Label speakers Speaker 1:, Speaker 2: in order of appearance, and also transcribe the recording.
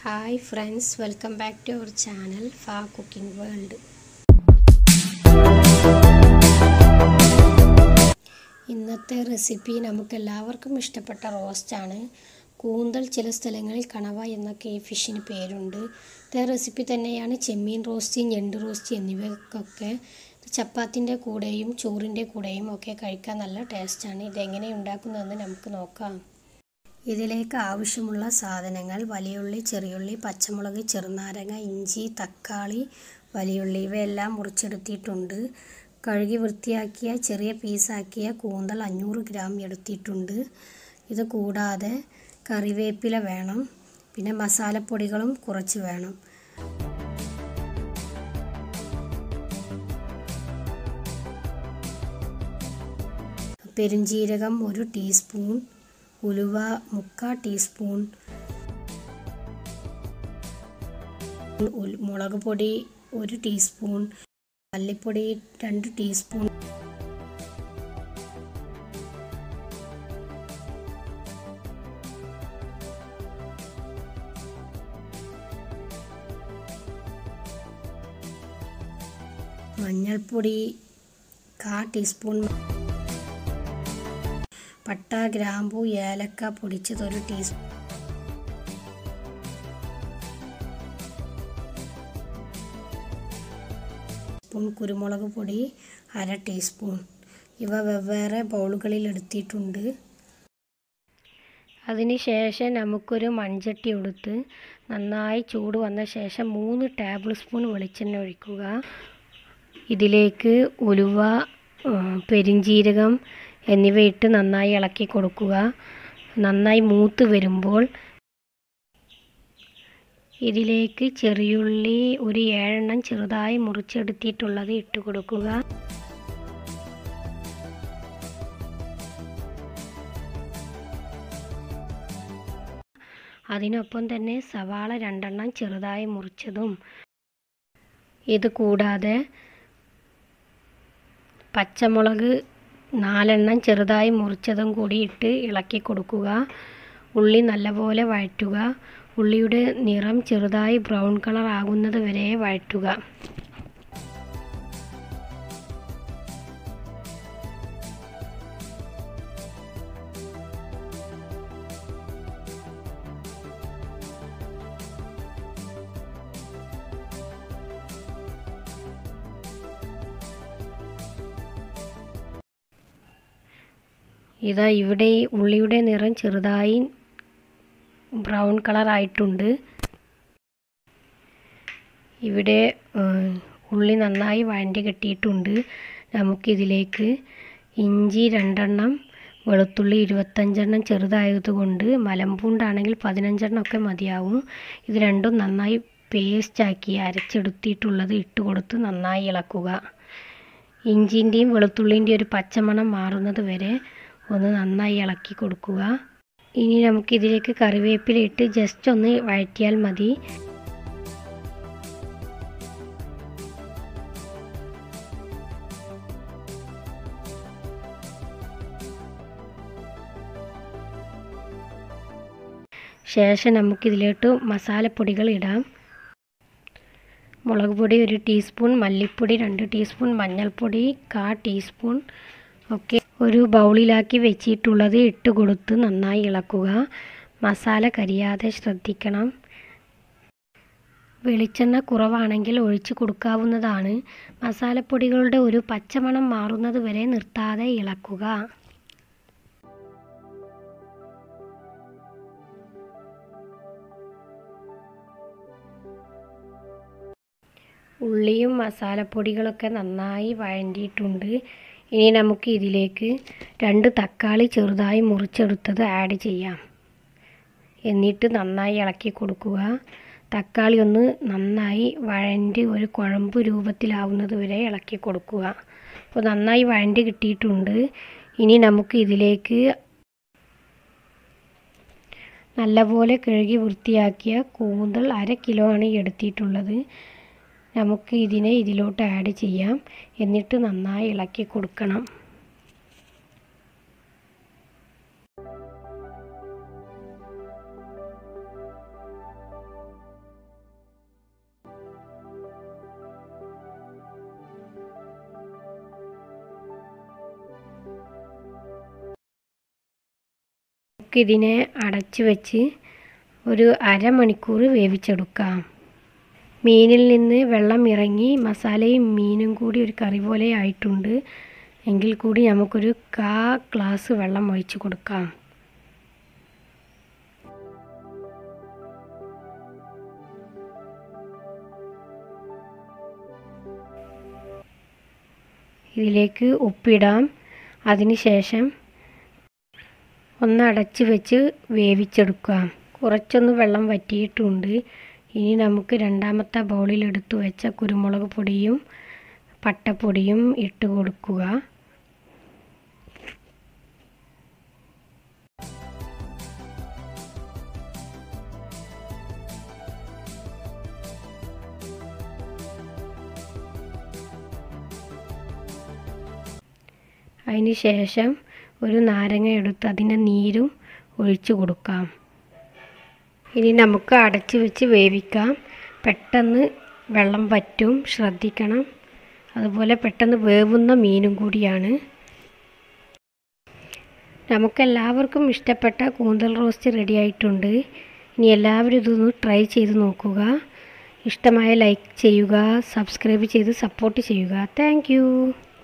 Speaker 1: hi friends welcome back to our channel ഫാ cooking world ഇന്നത്തെ recipe നമുക്ക് എല്ലാവർക്കും ഇഷ്ടപ്പെട്ട റോസ്റ്റാണ് കൂന്തൽ ചില സ്ഥലങ്ങളിൽ കണവ എന്നൊക്കെ ഈ ഫിഷിന് പേരുണ്ട് ഇതേ റെസിപ്പി തന്നെയാണ് ചെമ്മീൻ റോസ്റ്റ് ഞണ്ട് റോസ്റ്റ് എന്നിവയ്ക്കൊക്കെ ചപ്പാത്തിൻ്റെ കൂടെയും ചോറിൻ്റെ കൂടെയും ഒക്കെ കഴിക്കാൻ നല്ല ടേസ്റ്റാണ് ഇതെങ്ങനെ ഉണ്ടാക്കുന്നതെന്ന് നമുക്ക് നോക്കാം ഇതിലേക്ക് ആവശ്യമുള്ള സാധനങ്ങൾ വലിയുള്ളി ചെറിയുള്ളി പച്ചമുളക് ചെറുനാരങ്ങ ഇഞ്ചി തക്കാളി വലിയുള്ളി ഇവയെല്ലാം മുറിച്ചെടുത്തിട്ടുണ്ട് കഴുകി വൃത്തിയാക്കിയ ചെറിയ പീസാക്കിയ കൂന്തൽ അഞ്ഞൂറ് ഗ്രാം എടുത്തിട്ടുണ്ട് ഇത് കൂടാതെ കറിവേപ്പില വേണം പിന്നെ മസാലപ്പൊടികളും കുറച്ച് വേണം പെരുംജീരകം ഒരു ടീസ്പൂൺ ഉലുവ മുക്കാ ടീസ്പൂൺ മുളക് പൊടി ഒരു ടീസ്പൂൺ മല്ലിപ്പൊടി രണ്ട് ടീസ്പൂൺ മഞ്ഞൾപ്പൊടി കാ ടീസ്പൂൺ പട്ട ഗ്രാമ്പു ഏലക്ക പൊടിച്ചത് ഒരു ടീസ്പൂൺ സ്പൂൺ കുരുമുളക് പൊടി അര ടീസ്പൂൺ ഇവ വെവ്വേറെ ബൗളുകളിൽ എടുത്തിട്ടുണ്ട് അതിനുശേഷം നമുക്കൊരു മൺചട്ടി എടുത്ത് നന്നായി ചൂട് വന്ന ശേഷം മൂന്ന് ടേബിൾ സ്പൂൺ വെളിച്ചെണ്ണ ഒഴിക്കുക ഇതിലേക്ക് ഉലുവ പെരിഞ്ജീരകം എന്നിവ ഇട്ട് നന്നായി ഇളക്കി കൊടുക്കുക നന്നായി മൂത്ത് വരുമ്പോൾ ഇതിലേക്ക് ചെറിയുള്ളി ഒരു ഏഴെണ്ണം ചെറുതായി മുറിച്ചെടുത്തിട്ടുള്ളത് ഇട്ട് കൊടുക്കുക അതിനൊപ്പം തന്നെ സവാള രണ്ടെണ്ണം ചെറുതായി മുറിച്ചതും ഇത് കൂടാതെ പച്ചമുളക് നാലെണ്ണം ചെറുതായി മുറിച്ചതും കൂടി ഇട്ട് ഇളക്കി കൊടുക്കുക ഉള്ളി നല്ലപോലെ വഴറ്റുക ഉള്ളിയുടെ നിറം ചെറുതായി ബ്രൗൺ കളർ ആകുന്നത് വരെ വഴറ്റുക ഇതാ ഇവിടെ ഉള്ളിയുടെ നിറം ചെറുതായി ബ്രൗൺ കളർ ആയിട്ടുണ്ട് ഇവിടെ ഉള്ളി നന്നായി വഴണ്ടി കെട്ടിയിട്ടുണ്ട് നമുക്കിതിലേക്ക് ഇഞ്ചി രണ്ടെണ്ണം വെളുത്തുള്ളി ഇരുപത്തഞ്ചെണ്ണം ചെറുതായതുകൊണ്ട് മലമ്പൂണ്ടാണെങ്കിൽ പതിനഞ്ചെണ്ണം ഒക്കെ മതിയാവും ഇത് രണ്ടും നന്നായി പേസ്റ്റാക്കി അരച്ചെടുത്തിട്ടുള്ളത് ഇട്ട് കൊടുത്ത് നന്നായി ഇളക്കുക ഇഞ്ചിൻ്റെയും വെളുത്തുള്ളിൻ്റെയും ഒരു പച്ചമണം മാറുന്നത് വരെ ഒന്ന് നന്നായി ഇളക്കി കൊടുക്കുക ഇനി നമുക്കിതിലേക്ക് കറിവേപ്പില ഇട്ട് ജസ്റ്റ് ഒന്ന് വഴറ്റിയാൽ മതി ശേഷം നമുക്കിതിലോട്ട് മസാലപ്പൊടികൾ ഇടാം മുളക് പൊടി ഒരു ടീസ്പൂൺ മല്ലിപ്പൊടി രണ്ട് ടീസ്പൂൺ മഞ്ഞൾപ്പൊടി കാ ടീസ്പൂൺ ഒക്കെ ഒരു ബൗളിലാക്കി വെച്ചിട്ടുള്ളത് ഇട്ട് കൊടുത്ത് നന്നായി ഇളക്കുക മസാല കരിയാതെ ശ്രദ്ധിക്കണം വെളിച്ചെണ്ണ കുറവാണെങ്കിൽ ഒഴിച്ചു കൊടുക്കാവുന്നതാണ് മസാലപ്പൊടികളുടെ ഒരു പച്ചമണം മാറുന്നത് വരെ നിർത്താതെ ഇളക്കുക ഉള്ളിയും മസാലപ്പൊടികളൊക്കെ നന്നായി വഴണ്ടിയിട്ടുണ്ട് ഇനി നമുക്ക് ഇതിലേക്ക് രണ്ട് തക്കാളി ചെറുതായി മുറിച്ചെടുത്തത് ആഡ് ചെയ്യാം എന്നിട്ട് നന്നായി ഇളക്കി കൊടുക്കുക തക്കാളി ഒന്ന് നന്നായി വഴണ്ടി ഒരു കുഴമ്പ് രൂപത്തിലാവുന്നത് വരെ ഇളക്കി കൊടുക്കുക അപ്പോൾ നന്നായി വഴണ്ടി കിട്ടിയിട്ടുണ്ട് ഇനി നമുക്ക് ഇതിലേക്ക് നല്ലപോലെ കഴുകി വൃത്തിയാക്കിയ കൂന്തൽ അര കിലോ ആണ് എടുത്തിട്ടുള്ളത് നമുക്ക് ഇതിനെ ഇതിലോട്ട് ആഡ് ചെയ്യാം എന്നിട്ട് നന്നായി ഇളക്കി കൊടുക്കണം നമുക്കിതിനെ അടച്ചു വെച്ച് ഒരു അരമണിക്കൂർ വേവിച്ചെടുക്കാം മീനിൽ നിന്ന് വെള്ളം ഇറങ്ങി മസാലയും മീനും കൂടി ഒരു കറി പോലെ ആയിട്ടുണ്ട് എങ്കിൽ കൂടി നമുക്കൊരു കാ ഗ്ലാസ് വെള്ളം ഒഴിച്ച് കൊടുക്കാം ഇതിലേക്ക് ഉപ്പിടാം അതിനുശേഷം ഒന്ന് അടച്ച് വെച്ച് വേവിച്ചെടുക്കാം കുറച്ചൊന്ന് വെള്ളം വറ്റിയിട്ടുണ്ട് ഇനി നമുക്ക് രണ്ടാമത്തെ ബൗളിൽ എടുത്തു വെച്ച കുരുമുളക് പൊടിയും പട്ടപ്പൊടിയും ഇട്ട് കൊടുക്കുക അതിന് ശേഷം ഒരു നാരങ്ങ എടുത്ത് അതിൻ്റെ നീരും ഒഴിച്ചു കൊടുക്കാം ഇനി നമുക്ക് അടച്ച് വെച്ച് വേവിക്കാം പെട്ടെന്ന് വെള്ളം വറ്റും ശ്രദ്ധിക്കണം അതുപോലെ പെട്ടെന്ന് വേവുന്ന മീനും കൂടിയാണ് നമുക്കെല്ലാവർക്കും ഇഷ്ടപ്പെട്ട കൂന്തൽ റോസ്റ്റ് റെഡി ആയിട്ടുണ്ട് ഇനി എല്ലാവരും ഇതൊന്ന് ട്രൈ ചെയ്ത് നോക്കുക ഇഷ്ടമായ ലൈക്ക് ചെയ്യുക സബ്സ്ക്രൈബ് ചെയ്ത് സപ്പോർട്ട് ചെയ്യുക താങ്ക്